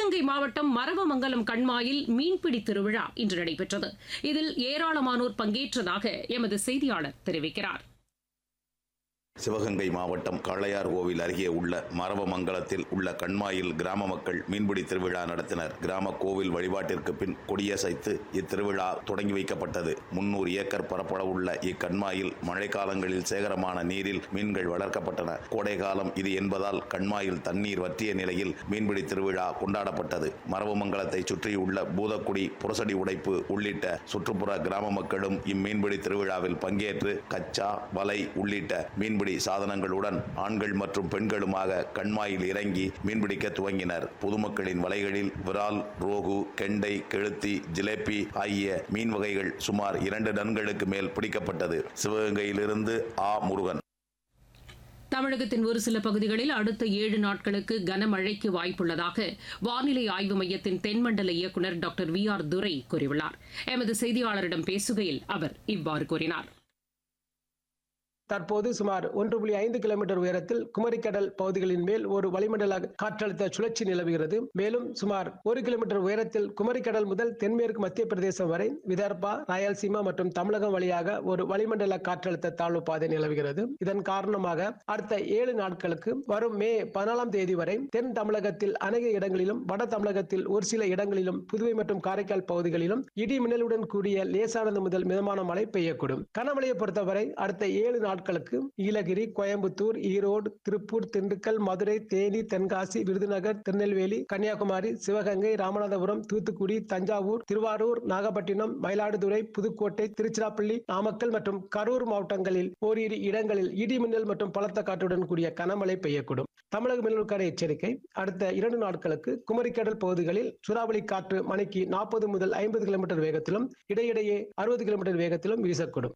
சிவகங்கை மாவட்டம் மரவமங்கலம் கண்மாயில் மீன்பிடி திருவிழா இன்று நடைபெற்றது இதில் ஏராளமானோர் பங்கேற்றதாக எமது செய்தியாளர் தெரிவிக்கிறார் சிவகங்கை மாவட்டம் காளையார் கோவில் அருகே உள்ள மரவமங்கலத்தில் உள்ள கண்மாயில் கிராம மக்கள் மீன்பிடி திருவிழா நடத்தினர் கிராம கோவில் வழிபாட்டிற்கு பின் கொடியசைத்து இத்திருவிழா தொடங்கி வைக்கப்பட்டது முன்னூறு ஏக்கர் பரப்பளவுள்ள இக்கண்மாயில் மழைக்காலங்களில் சேகரமான நீரில் மீன்கள் வளர்க்கப்பட்டன கோடைகாலம் இது என்பதால் கண்மாயில் தண்ணீர் வற்றிய நிலையில் மீன்பிடி திருவிழா கொண்டாடப்பட்டது மரவமங்கலத்தை சுற்றியுள்ள பூதக்குடி புரசடி உடைப்பு உள்ளிட்ட சுற்றுப்புற கிராம மக்களும் இம்மீன்பிடி திருவிழாவில் பங்கேற்று கச்சா வலை உள்ளிட்ட மீன்பிடி சாதனங்களுடன் ஆண்கள் மற்றும் பெண்களுமாக கண்மாயில் இறங்கி மீன்பிடிக்க துவங்கினர் பொதுமக்களின் வலைகளில் விரால் ரோகு கெண்டை கெளுத்தி ஜிலேபி ஆகிய மீன் வகைகள் சுமார் இரண்டு டன்களுக்கு மேல் பிடிக்கப்பட்டது சிவகங்கையிலிருந்து ஆ முருகன் தமிழகத்தின் ஒரு சில பகுதிகளில் அடுத்த ஏழு நாட்களுக்கு கனமழைக்கு வாய்ப்புள்ளதாக வானிலை ஆய்வு மையத்தின் தென்மண்டல இயக்குநர் டாக்டர் வி ஆர் துரை கூறியுள்ளார் எமது செய்தியாளரிடம் பேசுகையில் அவர் இவ்வாறு கூறினார் தற்போது சுமார் ஒன்று புள்ளி ஐந்து கிலோமீட்டர் உயரத்தில் குமரிக்கடல் பகுதிகளின் மேல் ஒரு வளிமண்டல காற்றழுத்த சுழற்சி நிலவுகிறது மேலும் சுமார் ஒரு கிலோமீட்டர் உயரத்தில் குமரிக்கடல் முதல் தென்மேற்கு மத்திய பிரதேசம் வரை விதர்பா ராயல்சீமா மற்றும் தமிழகம் வழியாக ஒரு வளிமண்டல காற்றழுத்த தாழ்வு பாதை நிலவுகிறது இதன் காரணமாக அடுத்த ஏழு நாட்களுக்கு வரும் மே பதினாலாம் தேதி வரை தென் தமிழகத்தில் அநேக இடங்களிலும் வட தமிழகத்தில் ஒரு சில இடங்களிலும் புதுவை மற்றும் காரைக்கால் பகுதிகளிலும் இடி மின்னலுடன் கூடிய லேசானது முதல் மிதமான மழை பெய்யக்கூடும் கனமழையை பொறுத்தவரை அடுத்த ஏழு நாட்களுக்கு நீலகிரி கோயம்புத்தூர் ஈரோடு திருப்பூர் திண்டுக்கல் மதுரை தேனி தென்காசி விருதுநகர் திருநெல்வேலி கன்னியாகுமரி சிவகங்கை ராமநாதபுரம் தூத்துக்குடி தஞ்சாவூர் திருவாரூர் நாகப்பட்டினம் மயிலாடுதுறை புதுக்கோட்டை திருச்சிராப்பள்ளி நாமக்கல் மற்றும் கரூர் மாவட்டங்களில் ஓரிரு இடங்களில் இடி மின்னல் மற்றும் பலத்த காற்றுடன் கூடிய கனமழை பெய்யக்கூடும் தமிழக மின்னலுக்கான எச்சரிக்கை அடுத்த இரண்டு நாட்களுக்கு குமரிக்கடல் பகுதிகளில் சூறாவளி காற்று மணிக்கு நாற்பது முதல் ஐம்பது கிலோமீட்டர் வேகத்திலும் இடையிடையே அறுபது கிலோமீட்டர் வேகத்திலும் வீசக்கூடும்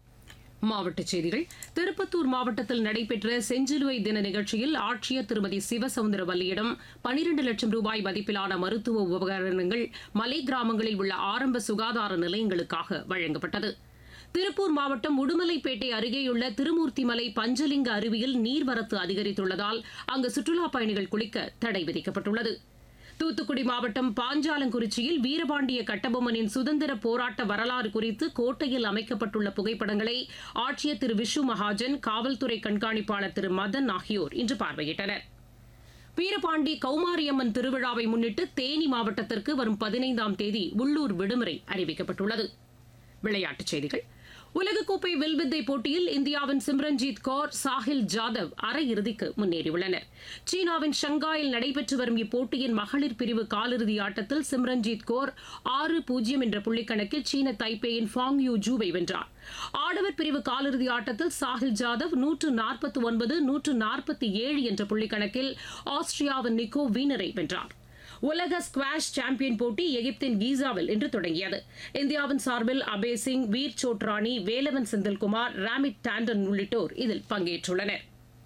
மாவட்டச் செய்திகள் திருப்பத்தூர் மாவட்டத்தில் நடைபெற்ற செஞ்சிலுவை தின நிகழ்ச்சியில் ஆட்சியர் திருமதி சிவசவுந்தரவல்லியிடம் பனிரண்டு லட்சம் ரூபாய் மதிப்பிலான மருத்துவ உபகரணங்கள் மலை கிராமங்களில் உள்ள ஆரம்ப சுகாதார நிலையங்களுக்காக வழங்கப்பட்டது திருப்பூர் மாவட்டம் உடுமலைப்பேட்டை அருகேயுள்ள திருமூர்த்திமலை பஞ்சலிங்க அருவியில் நீர்வரத்து அதிகரித்துள்ளதால் அங்கு சுற்றுலாப் பயணிகள் குளிக்க தடை விதிக்கப்பட்டுள்ளது தூத்துக்குடி மாவட்டம் பாஞ்சாலங்குறிச்சியில் வீரபாண்டிய கட்டபொம்மனின் சுதந்திர போராட்ட வரலாறு குறித்து கோட்டையில் அமைக்கப்பட்டுள்ள புகைப்படங்களை ஆட்சியர் திரு விஷ்ணு மகாஜன் காவல்துறை கண்காணிப்பாளர் திரு மதன் ஆகியோர் இன்று பார்வையிட்டனர் வீரபாண்டி கௌமாரியம்மன் திருவிழாவை முன்னிட்டு தேனி மாவட்டத்திற்கு வரும் பதினைந்தாம் தேதி உள்ளூர் விடுமுறை அறிவிக்கப்பட்டுள்ளது விளையாட்டுச் செய்திகள் உலகக்கோப்பை வில்வித்தை போட்டியில் இந்தியாவின் சிம்ரன்ஜீத் கौर சாஹில் ஜாதவ் அரையிறுதிக்கு முன்னேறியுள்ளனர் சீனாவின் ஷங்காயில் நடைபெற்று வரும் இப்போட்டியின் மகளிர் பிரிவு காலிறுதி ஆட்டத்தில் சிம்ரன்ஜீத் கौर ஆறு பூஜ்ஜியம் என்ற புள்ளிக்கணக்கில் சீன தைப்பேயின் ஃபாங் யூ ஜூவை வென்றார் ஆடவர் பிரிவு காலிறுதி ஆட்டத்தில் சாஹில் ஜாதவ் நூற்று நாற்பத்தி ஒன்பது நூற்று நாற்பத்தி ஏழு என்ற புள்ளிக்கணக்கில் ஆஸ்திரியாவின் நிக்கோ வீனரை வென்றார் உலக ஸ்குவாஷ் சாம்பியன் போட்டி எகிப்தின் கீசாவில் இன்று தொடங்கியது இந்தியாவின் சார்பில் அபே சிங் வீர் சோட்ரானி வேலவன் செந்தில்குமார் ராமிட் டாண்டன் உள்ளிட்டோர் இதில் பங்கேற்றுள்ளனர்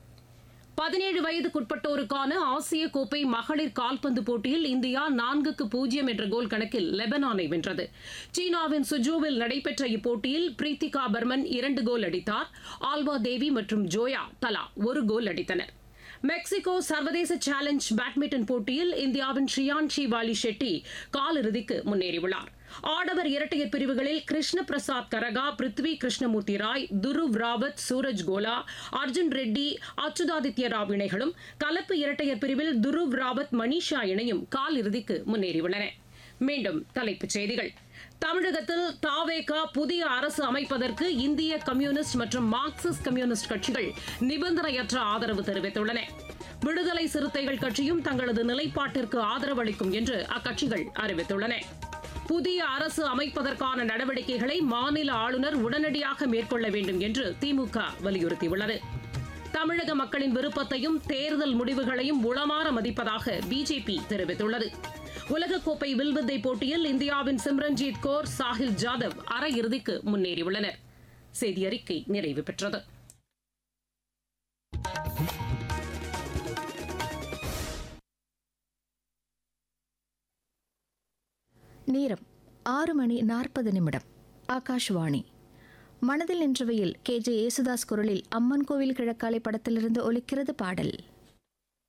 பதினேழு வயதுக்குட்பட்டோருக்கான ஆசிய கோப்பை மகளிர் கால்பந்து போட்டியில் இந்தியா நான்குக்கு பூஜ்ஜியம் என்ற கோல் கணக்கில் லெபனானை வென்றது சீனாவின் சுஜூவில் நடைபெற்ற இப்போட்டியில் பிரீத்திகா பர்மன் இரண்டு கோல் அடித்தார் ஆல்வா தேவி மற்றும் ஜோயா தலா ஒரு கோல் அடித்தனர் மெக்சிகோ சர்வதேச சேலஞ்ச் பேட்மிண்டன் போட்டியில் இந்தியாவின் ஷியான்ஷி வாலி ஷெட்டி காலிறுதிக்கு முன்னேறியுள்ளார் ஆடவர் இரட்டையர் பிரிவுகளில் கிருஷ்ண பிரசாத் கரகா பிருத்வி கிருஷ்ணமூர்த்தி ராய் துருவ் ராவத் சூரஜ் கோலா அர்ஜுன் ரெட்டி அச்சுதாதித்ய ராவ் இணைகளும் கலப்பு இரட்டையர் பிரிவில் துருவ் ராவத் மணிஷா இணையும் காலிறுதிக்கு முன்னேறியுள்ளன மீண்டும் தலைப்புச் செய்திகள் தமிழகத்தில் தாவேகா புதிய அரசு அமைப்பதற்கு இந்திய கம்யூனிஸ்ட் மற்றும் மார்க்சிஸ்ட் கம்யூனிஸ்ட் கட்சிகள் நிபந்தனையற்ற ஆதரவு தெரிவித்துள்ளன விடுதலை சிறுத்தைகள் கட்சியும் தங்களது நிலைப்பாட்டிற்கு ஆதரவு அளிக்கும் என்று அக்கட்சிகள் அறிவித்துள்ளன புதிய அரசு அமைப்பதற்கான நடவடிக்கைகளை மாநில ஆளுநர் உடனடியாக மேற்கொள்ள வேண்டும் என்று திமுக வலியுறுத்தியுள்ளது தமிழக மக்களின் விருப்பத்தையும் தேர்தல் முடிவுகளையும் உளமாற மதிப்பதாக பிஜேபி தெரிவித்துள்ளது உலகக்கோப்பை வில்வித்தை போட்டியில் இந்தியாவின் சிம்ரன்ஜீத் கौर சாஹில் ஜாதவ் அரையிறுதிக்கு முன்னேறியுள்ளனர் செய்தி அறிக்கை நிறைவு பெற்றது நேரம் ஆறு மணி நாற்பது நிமிடம் ஆகாஷ்வாணி மனதில் நின்றவையில் கே ஜே யேசுதாஸ் குரலில் அம்மன் கோவில் கிழக்காலை படத்திலிருந்து ஒலிக்கிறது பாடல்